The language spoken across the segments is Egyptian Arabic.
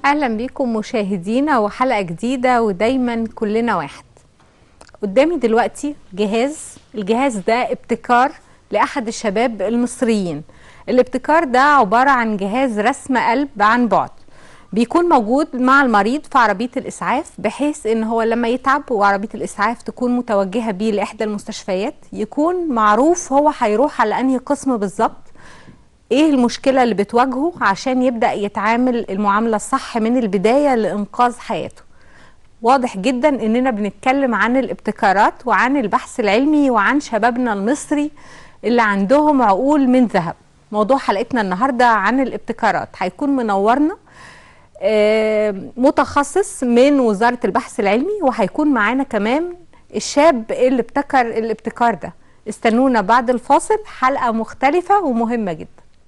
اهلا بيكم مشاهدينا وحلقه جديده ودايما كلنا واحد قدامي دلوقتي جهاز الجهاز ده ابتكار لاحد الشباب المصريين الابتكار ده عباره عن جهاز رسم قلب عن بعد بيكون موجود مع المريض في عربيه الاسعاف بحيث ان هو لما يتعب وعربيه الاسعاف تكون متوجهه بيه لاحدى المستشفيات يكون معروف هو هيروح على انهي قسم بالظبط ايه المشكله اللي بتواجهه عشان يبدا يتعامل المعامله الصح من البدايه لانقاذ حياته واضح جدا اننا بنتكلم عن الابتكارات وعن البحث العلمي وعن شبابنا المصري اللي عندهم عقول من ذهب موضوع حلقتنا النهارده عن الابتكارات هيكون منورنا آه، متخصص من وزاره البحث العلمي وهيكون معانا كمان الشاب اللي ابتكر الابتكار ده استنونا بعد الفاصل حلقه مختلفه ومهمه جدا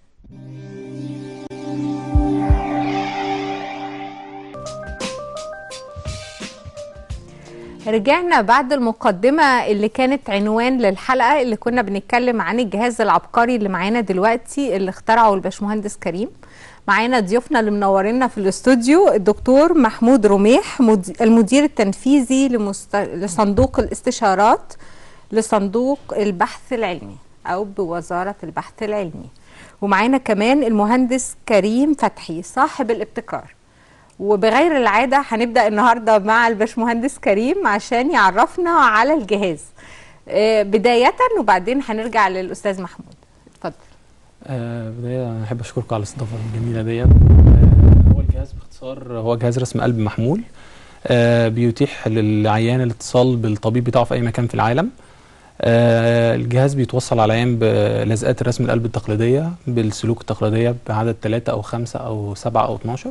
رجعنا بعد المقدمة اللي كانت عنوان للحلقة اللي كنا بنتكلم عن الجهاز العبقري اللي معانا دلوقتي اللي اخترعه الباشمهندس كريم معانا ضيوفنا اللي منورينا في الاستوديو الدكتور محمود رميح مد- المدير التنفيذي لمست... لصندوق الاستشارات لصندوق البحث العلمي او بوزارة البحث العلمي ومعانا كمان المهندس كريم فتحي صاحب الابتكار وبغير العادة هنبدأ النهاردة مع الباشمهندس كريم عشان يعرفنا على الجهاز آه، بداية وبعدين هنرجع للأستاذ محمود اتفضل آه، بداية أنا أحب أشكركم على الاستضافة الجميلة دي آه، هو الجهاز باختصار هو جهاز رسم قلب محمول آه، بيتيح للعيان الاتصال بالطبيب بتاعه في أي مكان في العالم آه، الجهاز بيتوصل على العيان بلزقات رسم القلب التقليدية بالسلوك التقليدية بعدد 3 أو 5 أو 7 أو 12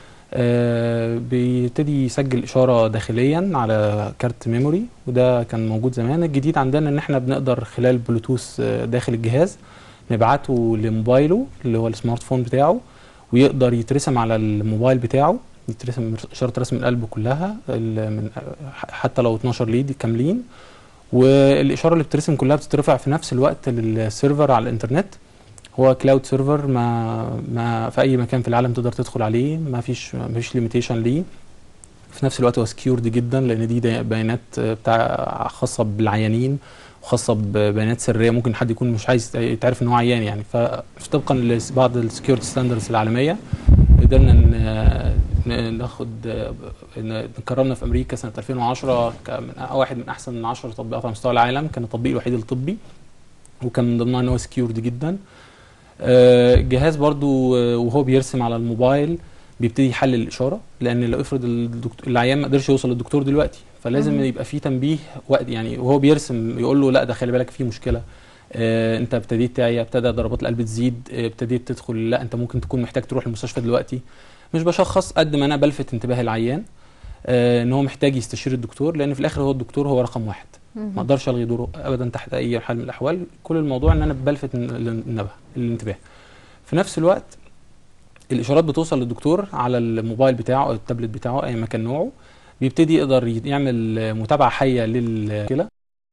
آه، بيبتدي يسجل إشارة داخليا على كارت ميموري وده كان موجود زمان الجديد عندنا إن إحنا بنقدر خلال بلوتوث آه، داخل الجهاز نبعته لموبايله اللي هو السمارت فون بتاعه ويقدر يترسم على الموبايل بتاعه يترسم إشارة رسم القلب كلها ال- من حتى لو 12 ليد كاملين والإشارة اللي بترسم كلها بتترفع في نفس الوقت للسيرفر على الإنترنت هو كلاود سيرفر ما ما في أي مكان في العالم تقدر تدخل عليه ما فيش ما فيش ليميتيشن ليه في نفس الوقت هو سكيورد جدا لأن دي دي بيانات بتاع خاصة بالعيانين وخاصه ببيانات سريه ممكن حد يكون مش عايز يتعرف ان هو عيان يعني فطبقا لبعض السكيورتي ستاندردز العالميه قدرنا ن- ن- ناخد ن- كرمنا في امريكا سنه 2010 كمن واحد من احسن 10 تطبيقات على مستوى العالم كان التطبيق الوحيد الطبي وكان من ضمنها ان هو سكيورد جدا آه، الجهاز برضو آه، وهو بيرسم على الموبايل بيبتدي يحلل الاشاره لان لو افرض الدكتور العيان ما قدرش يوصل للدكتور دلوقتي فلازم مم. يبقى في تنبيه وقت يعني وهو بيرسم يقول له لا ده خلي بالك في مشكله آه انت ابتديت تعيا ابتدى ضربات القلب تزيد آه ابتديت تدخل لا انت ممكن تكون محتاج تروح المستشفى دلوقتي مش بشخص قد ما انا بلفت انتباه العيان آه ان هو محتاج يستشير الدكتور لان في الاخر هو الدكتور هو رقم واحد ما اقدرش الغي دوره ابدا تحت اي حال من الاحوال كل الموضوع ان انا بلفت النبه الانتباه في نفس الوقت الاشارات بتوصل للدكتور على الموبايل بتاعه او التابلت بتاعه اي مكان نوعه بيبتدي يقدر ي- يعمل متابعه حيه للمشكله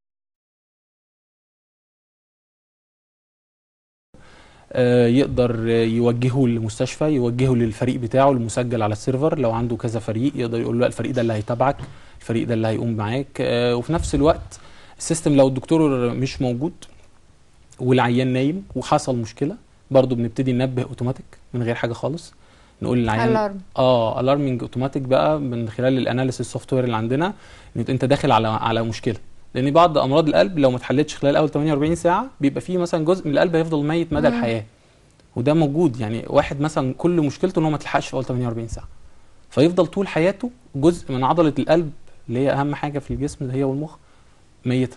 آه، يقدر يوجهه للمستشفى يوجهه للفريق بتاعه المسجل على السيرفر لو عنده كذا فريق يقدر يقول له لا الفريق ده اللي هيتابعك الفريق ده اللي هيقوم معاك آه، وفي نفس الوقت السيستم لو الدكتور مش موجود والعيان نايم وحصل مشكله برضه بنبتدي ننبه اوتوماتيك من غير حاجه خالص نقول للعيان الارم اه الارمنج اوتوماتيك بقى من خلال الاناليسيس سوفت وير اللي عندنا ان انت داخل على على مشكله لان بعض امراض القلب لو ما اتحلتش خلال اول 48 ساعه بيبقى فيه مثلا جزء من القلب هيفضل ميت مدى مم. الحياه وده موجود يعني واحد مثلا كل مشكلته ان هو ما تلحقش في اول 48 ساعه فيفضل طول حياته جزء من عضله القلب اللي هي اهم حاجه في الجسم اللي هي والمخ ميته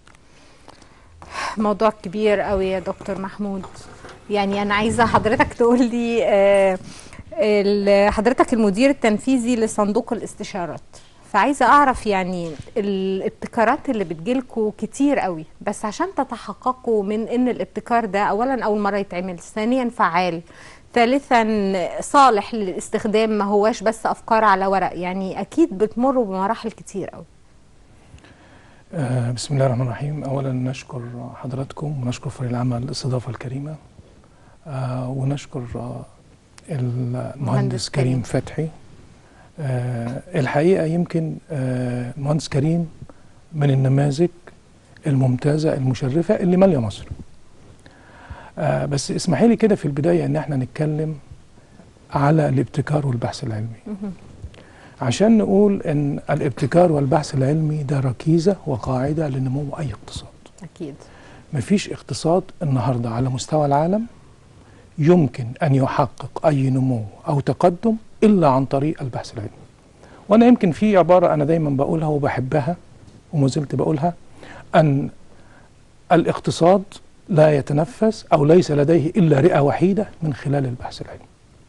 موضوع كبير قوي يا دكتور محمود يعني انا عايزه حضرتك تقول لي آه، ال- حضرتك المدير التنفيذي لصندوق الاستشارات فعايزه اعرف يعني الابتكارات اللي بتجيلكوا كتير قوي بس عشان تتحققوا من ان الابتكار ده اولا اول مره يتعمل ثانيا فعال ثالثا صالح للاستخدام ما هواش بس افكار على ورق يعني اكيد بتمروا بمراحل كتير قوي آه، بسم الله الرحمن الرحيم اولا نشكر حضراتكم ونشكر فريق العمل الاستضافه الكريمه آه، ونشكر آه، المهندس كريم. كريم فتحي آه، الحقيقة يمكن آه، المهندس كريم من النماذج الممتازة المشرفة اللي مالية مصر آه، بس اسمحي لي كده في البداية ان احنا نتكلم على الابتكار والبحث العلمي مهم. عشان نقول ان الابتكار والبحث العلمي ده ركيزة وقاعدة لنمو اي اقتصاد اكيد مفيش اقتصاد النهارده على مستوى العالم يمكن ان يحقق اي نمو او تقدم الا عن طريق البحث العلمي. وانا يمكن في عباره انا دايما بقولها وبحبها وما زلت بقولها ان الاقتصاد لا يتنفس او ليس لديه الا رئه وحيده من خلال البحث العلمي.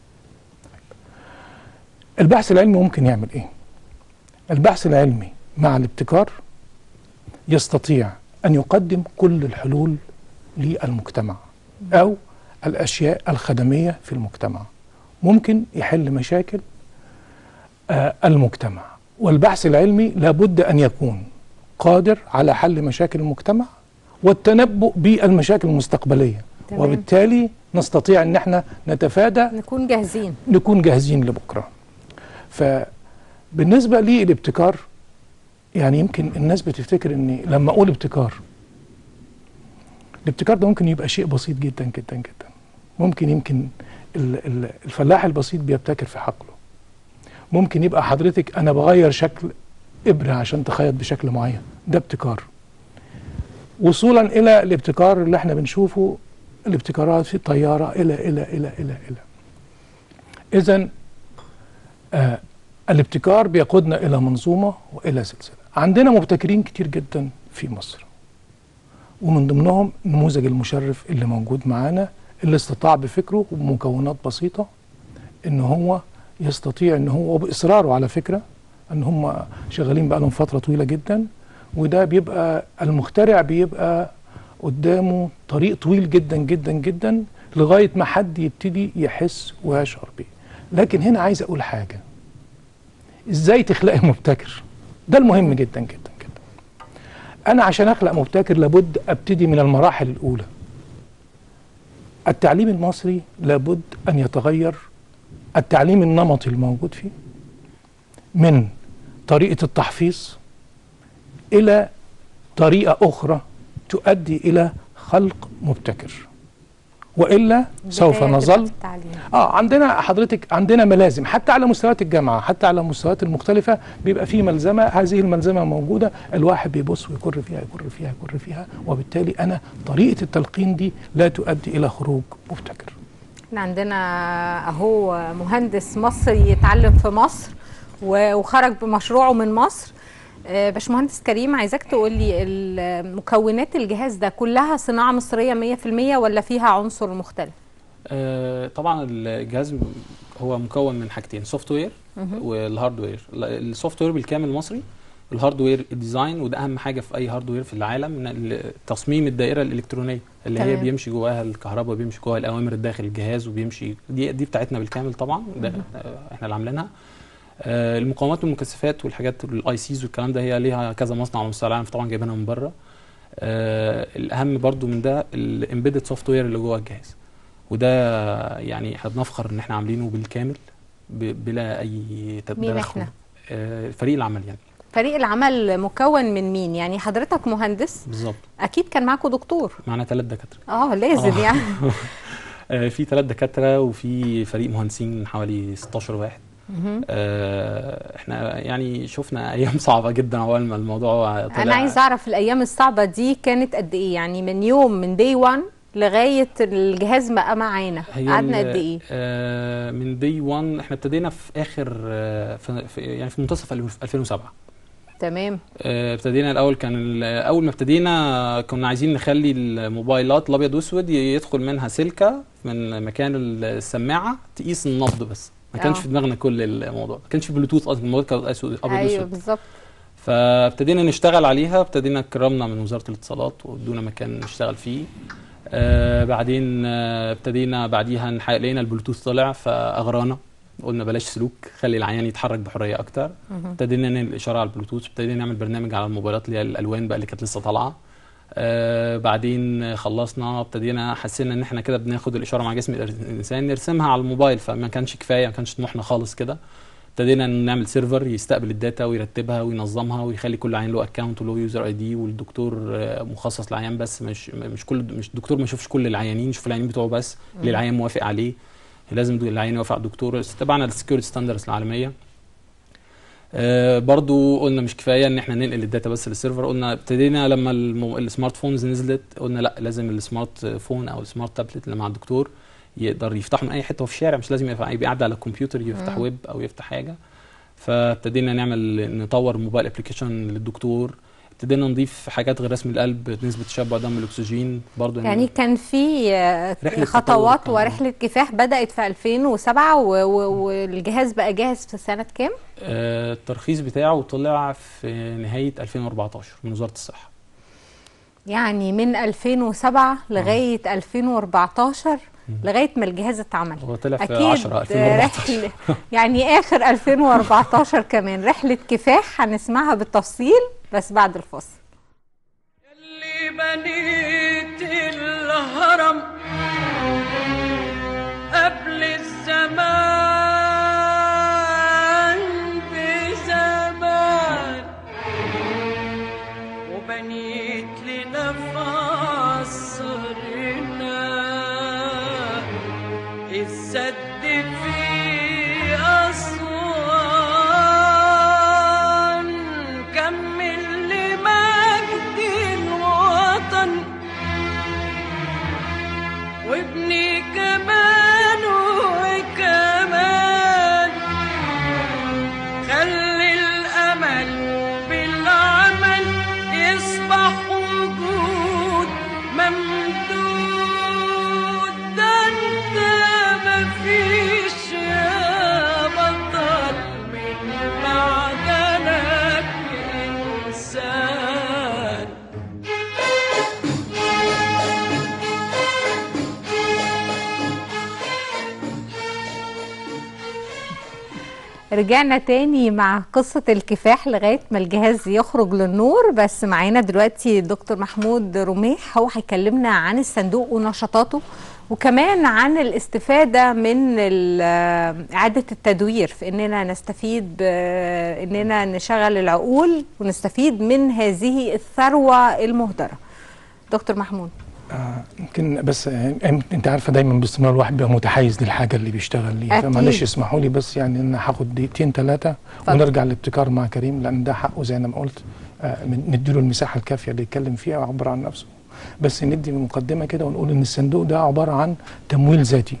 البحث العلمي ممكن يعمل ايه؟ البحث العلمي مع الابتكار يستطيع أن يقدم كل الحلول للمجتمع أو الأشياء الخدمية في المجتمع ممكن يحل مشاكل آه، المجتمع والبحث العلمي لابد أن يكون قادر على حل مشاكل المجتمع والتنبؤ بالمشاكل المستقبلية تمام. وبالتالي نستطيع أن احنا نتفادى نكون جاهزين نكون جاهزين لبكره فبالنسبه للابتكار يعني يمكن الناس بتفتكر ان لما اقول ابتكار الابتكار ده ممكن يبقى شيء بسيط جدا جدا جدا ممكن يمكن ال- ال- الفلاح البسيط بيبتكر في حقله ممكن يبقى حضرتك انا بغير شكل ابره عشان تخيط بشكل معين ده ابتكار وصولا الى الابتكار اللي احنا بنشوفه الابتكارات في الطياره الى الى الى الى الى اذا آه الابتكار بيقودنا الى منظومه والى سلسله عندنا مبتكرين كتير جدا في مصر ومن ضمنهم النموذج المشرف اللي موجود معانا اللي استطاع بفكره وبمكونات بسيطه ان هو يستطيع ان هو وباصراره على فكره ان هم شغالين بقالهم فتره طويله جدا وده بيبقى المخترع بيبقى قدامه طريق طويل جدا جدا جدا لغايه ما حد يبتدي يحس ويشعر بيه لكن هنا عايز اقول حاجه ازاي تخلقي مبتكر ده المهم جدا جدا جدا انا عشان اخلق مبتكر لابد ابتدي من المراحل الاولى التعليم المصري لابد ان يتغير التعليم النمطي الموجود فيه من طريقه التحفيظ الى طريقه اخرى تؤدي الى خلق مبتكر والا سوف بداية نظل تبقى في التعليم. اه عندنا حضرتك عندنا ملازم حتى على مستويات الجامعه حتى على المستويات المختلفه بيبقى في ملزمه هذه الملزمه موجوده الواحد بيبص ويكر فيها يكر فيها يكر فيها وبالتالي انا طريقه التلقين دي لا تؤدي الى خروج مبتكر احنا عندنا اهو مهندس مصري يتعلم في مصر و- وخرج بمشروعه من مصر آه، باشمهندس كريم عايزاك تقول لي ال- مكونات الجهاز ده كلها صناعة مصرية 100% ولا فيها عنصر مختلف؟ آه، طبعا الجهاز هو مكون من حاجتين سوفت وير والهاردوير السوفت وير بالكامل مصري الهاردوير الديزاين وده اهم حاجه في اي هاردوير في العالم إن تصميم الدائره الالكترونيه اللي هي تمام. بيمشي جواها الكهرباء وبيمشي جواها الاوامر داخل الجهاز وبيمشي دي دي بتاعتنا بالكامل طبعا ده آه، احنا اللي عاملينها آه، المقاومات والمكثفات والحاجات الاي سيز والكلام ده هي ليها كذا مصنع على مستوى العالم طبعا جايبينها من بره آه، الاهم برضو من ده الامبيدد سوفت وير اللي جوه الجهاز وده يعني احنا بنفخر ان احنا عاملينه بالكامل ب- بلا اي تدخل مين إحنا؟ آه، فريق العمل يعني فريق العمل مكون من مين؟ يعني حضرتك مهندس بالظبط اكيد كان معاكم دكتور معانا ثلاث دكاتره اه لازم آه. يعني آه، في ثلاث دكاتره وفي فريق مهندسين حوالي 16 واحد مهم. آه، احنا يعني شفنا ايام صعبه جدا اول ما الموضوع طلع انا عايز اعرف الايام الصعبه دي كانت قد ايه يعني من يوم من دي 1 لغايه الجهاز بقى معانا هي قعدنا ال- قد ايه آه، من دي 1 احنا ابتدينا في اخر آه، في في- يعني في منتصف 2007 تمام آه، ابتدينا الاول كان ال- اول ما ابتدينا كنا عايزين نخلي الموبايلات الابيض واسود يدخل منها سلكه من مكان السماعه تقيس النبض بس ما كانش آه. في دماغنا كل الموضوع ما كانش في بلوتوث اصلا الموبايل كان اسود ابيض ايوه واسود بالظبط فابتدينا نشتغل عليها ابتدينا كرمنا من وزاره الاتصالات وادونا مكان نشتغل فيه آه بعدين آه ابتدينا بعديها نح- لقينا البلوتوث طلع فاغرانا قلنا بلاش سلوك خلي العيان يتحرك بحريه اكتر مهم. ابتدينا ننقل الاشاره على البلوتوث ابتدينا نعمل برنامج على الموبايلات اللي هي الالوان بقى اللي كانت لسه طالعه آه بعدين خلصنا ابتدينا حسينا ان احنا كده بناخد الاشاره مع جسم الانسان نرسمها على الموبايل فما كانش كفايه ما كانش طموحنا خالص كده ابتدينا نعمل سيرفر يستقبل الداتا ويرتبها وينظمها ويخلي كل عيان له اكونت وله يوزر اي دي والدكتور آه، مخصص للعيان بس مش مش كل مش الدكتور ما يشوفش كل العيانين يشوف العيانين بتوعه بس اللي العيان موافق عليه لازم العيان يوافق على الدكتور تبعنا السكيورتي ستاندردز العالميه آه برضو قلنا مش كفايه ان احنا ننقل الداتا بس للسيرفر قلنا ابتدينا لما المو... السمارت فونز نزلت قلنا لا لازم السمارت فون او السمارت تابلت اللي مع الدكتور يقدر يفتحه من اي حته في الشارع مش لازم يبقى قاعد على الكمبيوتر يفتح مم. ويب او يفتح حاجه فابتدينا نعمل نطور موبايل ابلكيشن للدكتور ابتدينا نضيف حاجات غير رسم القلب نسبه تشبع دم الاكسجين برضو يعني كان في آه، رحلة خطوات تطور. ورحله كفاح بدات في 2007 و- و- والجهاز بقى جاهز في سنه كام؟ آه، الترخيص بتاعه طلع في نهايه 2014 من وزاره الصحه يعني من 2007 لغايه 2014 مم. لغايه ما الجهاز اتعمل هو طلع في اكيد 10 2014 رحلة يعني اخر 2014 كمان رحله كفاح هنسمعها بالتفصيل بس بعد الفاصل اللي بنيت الهرم قبل الزمان بزمان وبنيت لنا في عصرنا السد في أسوان كمل لمجد الوطن وابني كمان وكمان خلي الأمل بالعمل يصبح وجود ممدود ده انت مفيش يا بطل من معدنك إنسان رجعنا تاني مع قصة الكفاح لغاية ما الجهاز يخرج للنور بس معانا دلوقتي الدكتور محمود رميح هو هيكلمنا عن الصندوق ونشاطاته وكمان عن الاستفادة من ال- إعادة التدوير في إننا نستفيد بإننا نشغل العقول ونستفيد من هذه الثروة المهدرة دكتور محمود آه، يمكن بس آه، انت عارفه دايما باستمرار الواحد بيبقى متحيز للحاجه اللي بيشتغل ليها أكيد. فمعلش اسمحوا لي بس يعني ان هاخد دقيقتين ثلاثه اتفضل. ونرجع للابتكار مع كريم لان ده حقه زي ما قلت آه، من- نديله المساحه الكافيه اللي يتكلم فيها ويعبر عن نفسه بس ندي مقدمه كده ونقول ان الصندوق ده عباره عن تمويل ذاتي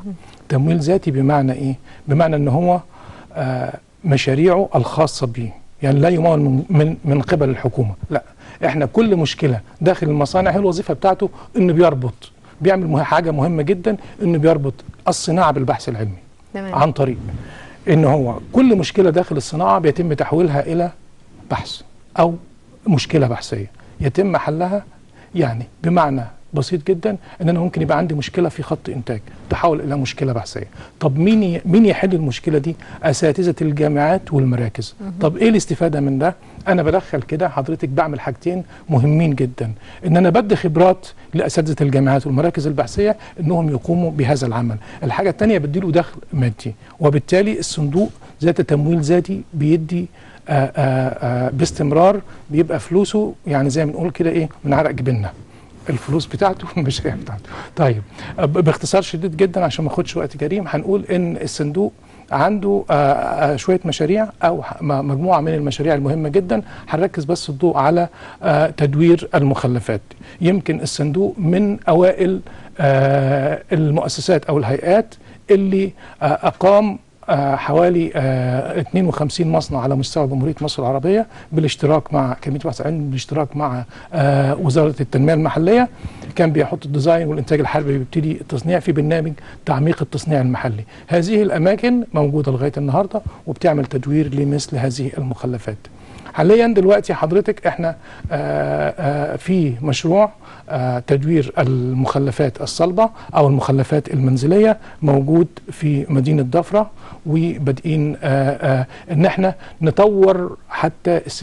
تمويل ذاتي بمعنى ايه بمعنى ان هو آه، مشاريعه الخاصه به يعني لا يمول من من, من قبل الحكومه لا احنا كل مشكله داخل المصانع هي الوظيفه بتاعته انه بيربط بيعمل مه- حاجه مهمه جدا انه بيربط الصناعه بالبحث العلمي تمام عن طريق ان هو كل مشكله داخل الصناعه بيتم تحويلها الى بحث او مشكله بحثيه يتم حلها يعني بمعنى بسيط جدا ان انا ممكن يبقى عندي مشكله في خط انتاج تحول الى مشكله بحثيه طب مين ي- مين يحل المشكله دي اساتذه الجامعات والمراكز طب ايه الاستفاده من ده انا بدخل كده حضرتك بعمل حاجتين مهمين جدا ان انا بدي خبرات لاساتذه الجامعات والمراكز البحثيه انهم يقوموا بهذا العمل الحاجه الثانيه بديله دخل مادي وبالتالي الصندوق ذات تمويل ذاتي بيدي آآ آآ باستمرار بيبقى فلوسه يعني زي ما بنقول كده ايه من عرق جبيننا الفلوس بتاعته المشاريع بتاعته طيب ب- باختصار شديد جدا عشان ما اخدش وقت كريم هنقول ان الصندوق عنده آه، آه، شويه مشاريع او ح- م- مجموعه من المشاريع المهمه جدا هنركز بس الضوء على آه، تدوير المخلفات يمكن الصندوق من اوائل آه، المؤسسات او الهيئات اللي آه، اقام آه، حوالي آه، 52 مصنع على مستوى جمهوريه مصر العربيه بالاشتراك مع كميه بحث علمي بالاشتراك مع آه، وزاره التنميه المحليه كان بيحط الديزاين والانتاج الحربي بيبتدي التصنيع في برنامج تعميق التصنيع المحلي هذه الاماكن موجوده لغايه النهارده وبتعمل تدوير لمثل هذه المخلفات حاليا دلوقتي حضرتك احنا آه، آه، في مشروع آه، تدوير المخلفات الصلبة أو المخلفات المنزلية موجود في مدينة ضفرة وبادئين آه، آه، إن احنا نطور حتى السمات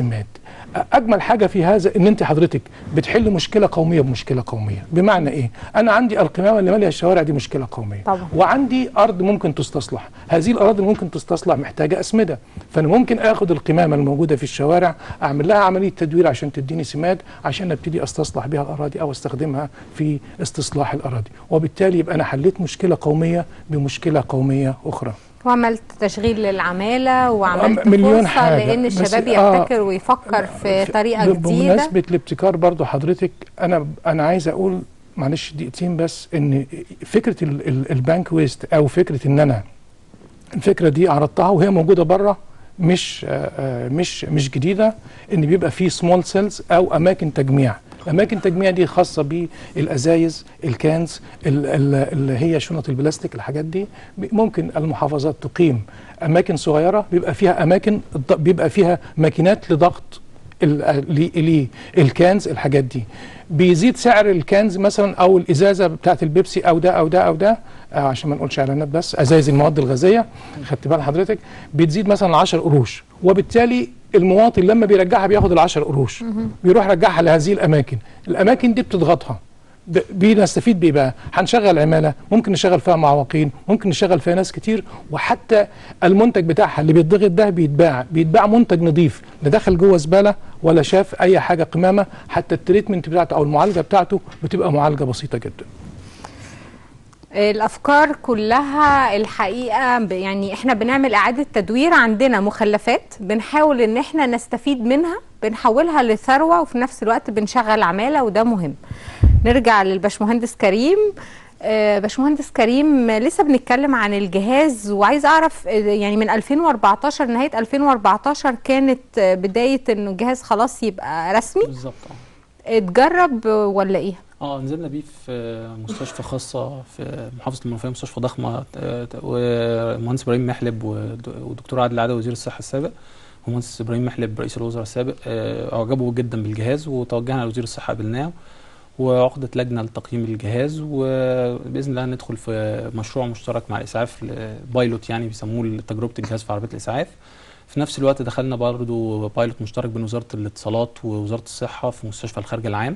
اجمل حاجه في هذا ان انت حضرتك بتحل مشكله قوميه بمشكله قوميه بمعنى ايه انا عندي القمامه اللي ماليه الشوارع دي مشكله قوميه طبعا. وعندي ارض ممكن تستصلح هذه الاراضي اللي ممكن تستصلح محتاجه اسمده فانا ممكن اخد القمامه الموجوده في الشوارع اعمل لها عمليه تدوير عشان تديني سماد عشان ابتدي استصلح بها الاراضي او استخدمها في استصلاح الاراضي وبالتالي يبقى انا حليت مشكله قوميه بمشكله قوميه اخرى وعملت تشغيل للعمالة وعملت مليون فرصة حاجة. لأن بس- الشباب آه. يبتكر ويفكر في طريقة ب- جديدة بمناسبه الابتكار برضو حضرتك انا انا عايز اقول معلش دقيقتين بس ان فكره ال- ال- البانك ويست او فكره ان انا الفكره دي عرضتها وهي موجوده بره مش آه، آه، مش مش جديده ان بيبقى في سمول سيلز او اماكن تجميع اماكن تجميع دي خاصه بالازايز الكانز ال- ال- اللي هي شنط البلاستيك الحاجات دي ب- ممكن المحافظات تقيم اماكن صغيره بيبقى فيها اماكن الض- بيبقى فيها ماكينات لضغط ال- الكانز الحاجات دي بيزيد سعر الكانز مثلا او الازازه بتاعت البيبسي او ده او ده او ده آه عشان ما نقولش اعلانات بس ازايز المواد الغازيه خدت بال حضرتك بتزيد مثلا 10 قروش وبالتالي المواطن لما بيرجعها بياخد ال 10 قروش بيروح يرجعها لهذه الاماكن الاماكن دي بتضغطها ب- بنستفيد بايه بقى؟ هنشغل عماله، ممكن نشغل فيها معوقين، ممكن نشغل فيها ناس كتير وحتى المنتج بتاعها اللي بيتضغط ده بيتباع، بيتباع منتج نظيف، لا دخل جوه زباله ولا شاف اي حاجه قمامه، حتى التريتمنت بتاعته او المعالجه بتاعته بتبقى معالجه بسيطه جدا. الافكار كلها الحقيقه ب- يعني احنا بنعمل اعاده تدوير عندنا مخلفات بنحاول ان احنا نستفيد منها بنحولها لثروه وفي نفس الوقت بنشغل عماله وده مهم نرجع للباشمهندس كريم آه، باشمهندس كريم آه، لسه بنتكلم عن الجهاز وعايز اعرف آه، يعني من 2014 نهايه 2014 كانت آه، بدايه انه الجهاز خلاص يبقى رسمي بالظبط اه اتجرب آه، ولا ايه اه نزلنا بيه في مستشفى خاصة في محافظة المنوفية مستشفى ضخمة آه، ومهندس إبراهيم محلب ود- ودكتور عادل عادل وزير الصحة السابق ومهندس إبراهيم محلب رئيس الوزراء السابق آه، أعجبوا جدا بالجهاز وتوجهنا لوزير الصحة قابلناه وعقدت لجنة لتقييم الجهاز وبإذن الله ندخل في مشروع مشترك مع الإسعاف بايلوت يعني بيسموه تجربة الجهاز في عربية الإسعاف في نفس الوقت دخلنا برضو بايلوت مشترك بين وزارة الاتصالات ووزارة الصحة في مستشفى الخارج العام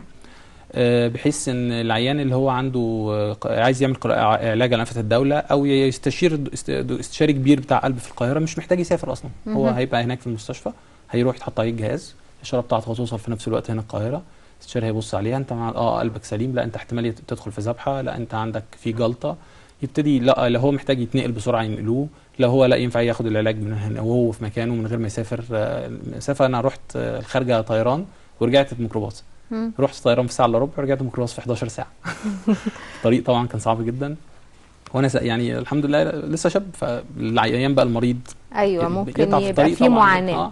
آه، بحيث ان العيان اللي هو عنده آه، ق- عايز يعمل قراءة ع- علاج على نفقه الدوله او يستشير د- است- د- استشاري كبير بتاع قلب في القاهره مش محتاج يسافر اصلا هو مهم. هيبقى هناك في المستشفى هيروح يتحط عليه الجهاز الاشاره بتاعته هتوصل في نفس الوقت هنا القاهره الاستشاري هيبص عليها انت مع اه قلبك سليم لا انت احتمال يت- تدخل في ذبحه لا انت عندك في جلطه يبتدي لا لو هو محتاج يتنقل بسرعه ينقلوه لو هو لا ينفع ياخد العلاج من هنا وهو في مكانه من غير ما يسافر آه، المسافه انا رحت آه، الخارجه طيران ورجعت بميكروباص مم. رحت طيران في ساعه الا ربع ورجعت ميكروباص في 11 ساعه الطريق طبعا كان صعب جدا وانا س- يعني الحمد لله لسه شاب فالعيان بقى المريض ايوه ممكن يتعب في يبقى الطريق في طبعاً. معاناه آه.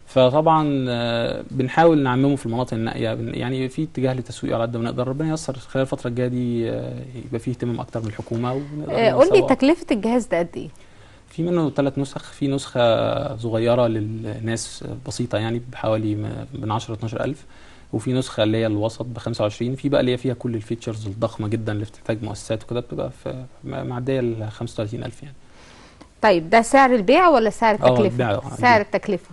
فطبعا آه، بنحاول نعممه في المناطق النائيه بن- يعني في اتجاه للتسويق على قد ما نقدر ربنا ييسر خلال الفتره الجايه دي آه، يبقى فيه اهتمام اكتر من الحكومه ونقدر آه، قول لي نسوق. تكلفه الجهاز ده قد ايه في منه ثلاث نسخ في نسخة صغيرة للناس بسيطة يعني بحوالي م- من 10 ل 12 ألف وفي نسخة اللي هي الوسط ب 25 في بقى اللي هي فيها كل الفيتشرز الضخمة جدا اللي بتحتاج مؤسسات وكده بتبقى في م- معدية ال 35 ألف يعني طيب ده سعر البيع ولا سعر اه، التكلفه البيع، اه، سعر البيع. التكلفه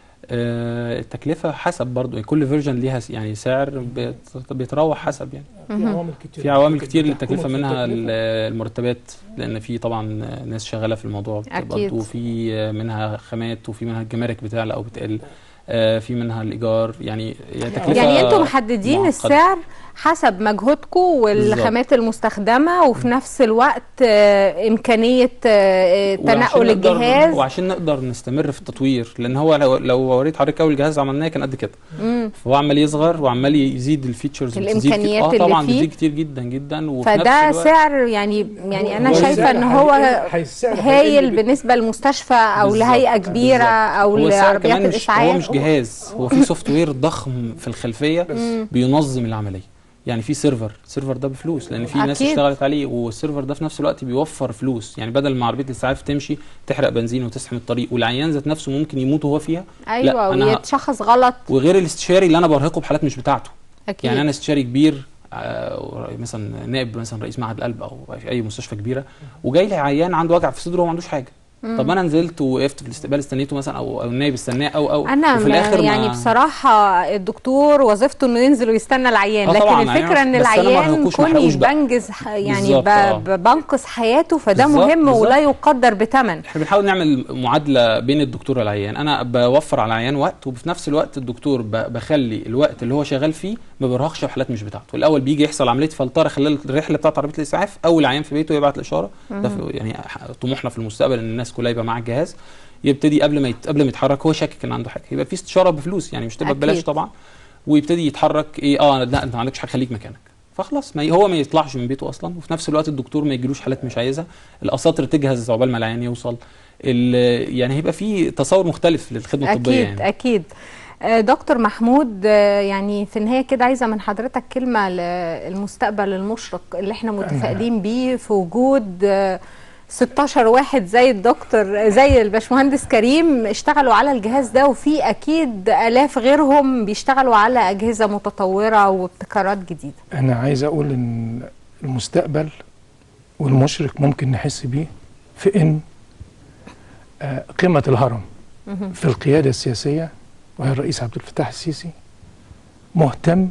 آه، التكلفة حسب برضو كل فيرجن ليها س- يعني سعر بيت- بيتراوح حسب يعني في عوامل كتير في عوامل كتير بتحكم للتكلفة في منها التكلفة. ال- المرتبات لأن في طبعا ناس شغالة في الموضوع أكيد. برضو وفي منها خامات وفي منها الجمارك بتعلى أو بتقل آه، في منها الإيجار يعني هي تكلفة يعني انتم محددين معقدة. السعر حسب مجهودكم والخامات المستخدمه وفي نفس الوقت آه، امكانيه آه، آه، وعشان تنقل نقدر- الجهاز وعشان نقدر نستمر في التطوير لان هو لو, لو وريت حضرتك اول جهاز عملناه كان قد كده مم. فهو عمال يصغر وعمال يزيد الفيتشرز الإمكانيات اه اللي طبعا فيه. بتزيد كتير جدا جدا وفي نفس فده الوقت سعر يعني يعني انا هو شايفه السعر ان هو هيقل- هي- السعر هيقل هايل بك- بالنسبه للمستشفى او بالظبط، لهيئه كبيره او هو السعر لعربيات كمان مش الاسعاف هو مش جهاز هو في سوفت وير ضخم في الخلفيه بينظم العمليه يعني في سيرفر السيرفر ده بفلوس لان في ناس أكيد. اشتغلت عليه والسيرفر ده في نفس الوقت بيوفر فلوس يعني بدل ما عربيه الاسعاف تمشي تحرق بنزين وتزحم الطريق والعيان ذات نفسه ممكن يموت وهو فيها ايوه أنا ه- ويتشخص غلط وغير الاستشاري اللي انا برهقه بحالات مش بتاعته اكيد يعني انا استشاري كبير آه، مثلا نائب مثلا رئيس معهد القلب او في اي مستشفى كبيره وجاي لي عيان عنده وجع في صدره وما عندوش حاجه طب انا نزلت ووقفت في الاستقبال استنيته مثلا او او النايب استناه او او انا وفي ما الاخر يعني ما بصراحه الدكتور وظيفته انه ينزل ويستنى العيان آه لكن طبعاً، الفكره يعني ان بس أنا ما العيان أرهقوش، ما كوني أحرقوش بقى. بنجز ح- يعني بالظبط، ب- آه. ب- بنقذ حياته فده بالظبط، مهم بالظبط. ولا يقدر بثمن احنا بنحاول نعمل معادله بين الدكتور والعيان انا بوفر على العيان وقت وفي نفس الوقت الدكتور ب- بخلي الوقت اللي هو شغال فيه ما بيرهقش في حالات مش بتاعته الاول بيجي يحصل عمليه فلتره خلال الرحله بتاعه عربيه الاسعاف او العيان في بيته يبعت الاشاره ده في يعني ح- طموحنا في المستقبل ان الناس كلها يبقى معاها الجهاز يبتدي قبل ما يت... قبل ما يتحرك هو شاكك ان عنده حاجه يبقى في استشاره بفلوس يعني مش تبقى أكيد. ببلاش طبعا ويبتدي يتحرك ايه اه لا انت ما عندكش حاجه خليك مكانك فخلاص ما ي- هو ما يطلعش من بيته اصلا وفي نفس الوقت الدكتور ما يجيلوش حالات مش عايزها الاساطر تجهز عقبال ما العيان يوصل ال- يعني هيبقى في تصور مختلف للخدمه الطبيه اكيد يعني اكيد آه، دكتور محمود آه، يعني في النهايه كده عايزه من حضرتك كلمه للمستقبل المشرق اللي احنا متفائلين بيه في وجود آه، 16 واحد زي الدكتور زي الباشمهندس كريم اشتغلوا على الجهاز ده وفي اكيد الاف غيرهم بيشتغلوا على اجهزه متطوره وابتكارات جديده انا عايز اقول ان المستقبل والمشرق ممكن نحس بيه في ان آه، قمه الهرم في القياده السياسيه وهي الرئيس عبد الفتاح السيسي مهتم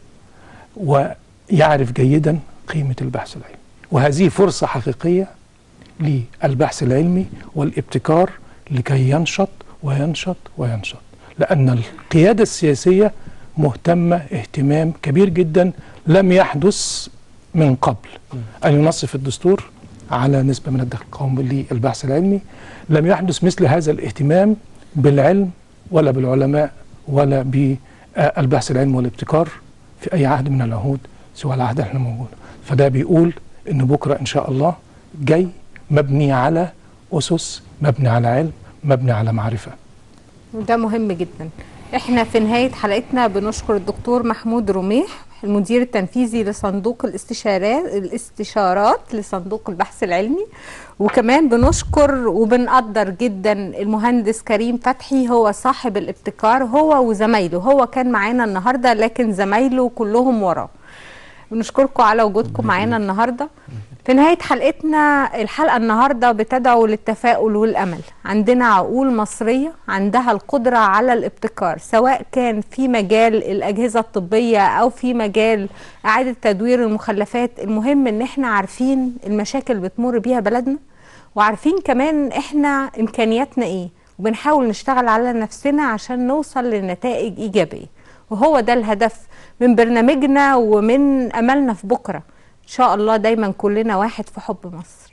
ويعرف جيدا قيمه البحث العلمي وهذه فرصه حقيقيه للبحث العلمي والابتكار لكي ينشط وينشط وينشط لأن القيادة السياسية مهتمة اهتمام كبير جدا لم يحدث من قبل أن ينصف الدستور على نسبة من الدخل القومي للبحث العلمي لم يحدث مثل هذا الاهتمام بالعلم ولا بالعلماء ولا بالبحث العلمي والابتكار في أي عهد من العهود سوى العهد اللي احنا موجود فده بيقول إن بكرة إن شاء الله جاي مبني على أسس مبني على علم مبني على معرفة وده مهم جدا احنا في نهاية حلقتنا بنشكر الدكتور محمود رميح المدير التنفيذي لصندوق الاستشارات الاستشارات لصندوق البحث العلمي وكمان بنشكر وبنقدر جدا المهندس كريم فتحي هو صاحب الابتكار هو وزمايله هو كان معانا النهارده لكن زمايله كلهم وراه بنشكركم على وجودكم معانا النهارده في نهاية حلقتنا الحلقة النهاردة بتدعو للتفاؤل والأمل عندنا عقول مصرية عندها القدرة على الابتكار سواء كان في مجال الأجهزة الطبية أو في مجال إعادة تدوير المخلفات المهم إن احنا عارفين المشاكل اللي بتمر بيها بلدنا وعارفين كمان احنا إمكانياتنا إيه وبنحاول نشتغل على نفسنا عشان نوصل لنتائج إيجابية وهو ده الهدف من برنامجنا ومن أملنا في بكرة إن شاء الله دايما كلنا واحد في حب مصر